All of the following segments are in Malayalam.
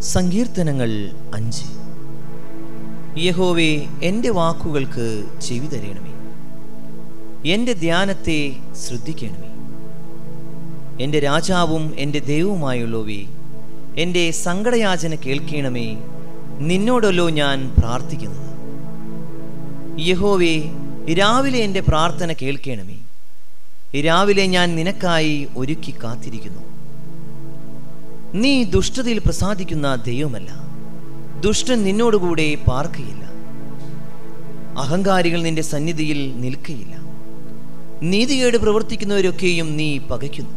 സങ്കീർത്തനങ്ങൾ അഞ്ച് യഹോവേ എൻ്റെ വാക്കുകൾക്ക് ചെവി തരയണമേ എൻ്റെ ധ്യാനത്തെ ശ്രദ്ധിക്കണമേ എൻ്റെ രാജാവും എൻ്റെ ദൈവവുമായുള്ളവേ എൻ്റെ സങ്കടയാചന കേൾക്കണമേ നിന്നോടല്ലോ ഞാൻ പ്രാർത്ഥിക്കുന്നത് യഹോവേ രാവിലെ എൻ്റെ പ്രാർത്ഥന കേൾക്കണമേ രാവിലെ ഞാൻ നിനക്കായി ഒരുക്കി കാത്തിരിക്കുന്നു നീ ദുഷ്ടതയിൽ പ്രസാദിക്കുന്ന ദൈവമല്ല ദുഷ്ടൻ നിന്നോടുകൂടെ പാർക്കയില്ല അഹങ്കാരികൾ നിന്റെ സന്നിധിയിൽ നിൽക്കയില്ല നീതികേട് പ്രവർത്തിക്കുന്നവരൊക്കെയും നീ പകയ്ക്കുന്നു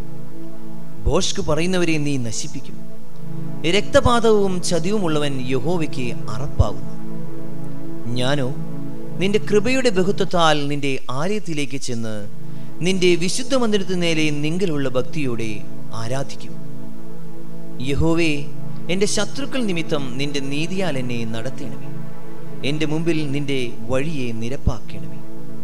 ഭോഷ്ക് പറയുന്നവരെ നീ നശിപ്പിക്കും രക്തപാതവും ചതിവുമുള്ളവൻ യഹോവയ്ക്ക് അറപ്പാകുന്നു ഞാനോ നിന്റെ കൃപയുടെ ബഹുത്വത്താൽ നിന്റെ ആലയത്തിലേക്ക് ചെന്ന് നിന്റെ വിശുദ്ധ മന്ദിരത്തിനു നേരെ നിങ്കലുള്ള ഭക്തിയോടെ ആരാധിക്കും യഹോവേ എൻ്റെ ശത്രുക്കൾ നിമിത്തം നിന്റെ നീതിയാൽ എന്നെ നടത്തണമേ എൻ്റെ മുമ്പിൽ നിന്റെ വഴിയെ നിരപ്പാക്കണമേ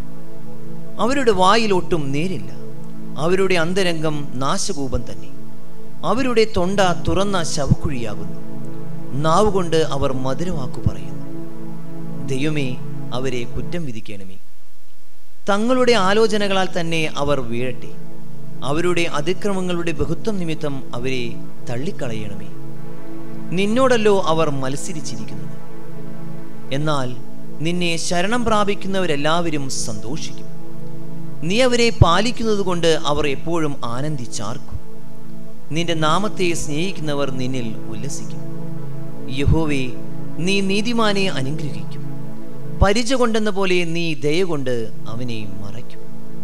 അവരുടെ വായിലൊട്ടും നേരില്ല അവരുടെ അന്തരംഗം നാശകൂപം തന്നെ അവരുടെ തൊണ്ട തുറന്ന ശവക്കുഴിയാകുന്നു നാവുകൊണ്ട് അവർ മധുരവാക്കു പറയുന്നു ദൈവമേ അവരെ കുറ്റം വിധിക്കണമേ തങ്ങളുടെ ആലോചനകളാൽ തന്നെ അവർ വീഴട്ടെ അവരുടെ അതിക്രമങ്ങളുടെ ബഹുത്വം നിമിത്തം അവരെ തള്ളിക്കളയണമേ നിന്നോടല്ലോ അവർ മത്സരിച്ചിരിക്കുന്നത് എന്നാൽ നിന്നെ ശരണം പ്രാപിക്കുന്നവരെല്ലാവരും സന്തോഷിക്കും നീ അവരെ പാലിക്കുന്നത് കൊണ്ട് അവർ എപ്പോഴും ആനന്ദിച്ചാർക്കും നിന്റെ നാമത്തെ സ്നേഹിക്കുന്നവർ നിന്നിൽ ഉല്ലസിക്കും യഹോവേ നീ നീതിമാനെ അനുഗ്രഹിക്കും പരിച കൊണ്ടെന്ന പോലെ നീ ദയ കൊണ്ട് അവനെ മറയ്ക്കും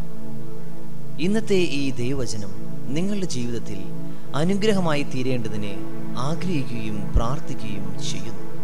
ഇന്നത്തെ ഈ ദൈവവചനം നിങ്ങളുടെ ജീവിതത്തിൽ അനുഗ്രഹമായി തീരേണ്ടതിന് ആഗ്രഹിക്കുകയും പ്രാർത്ഥിക്കുകയും ചെയ്യുന്നു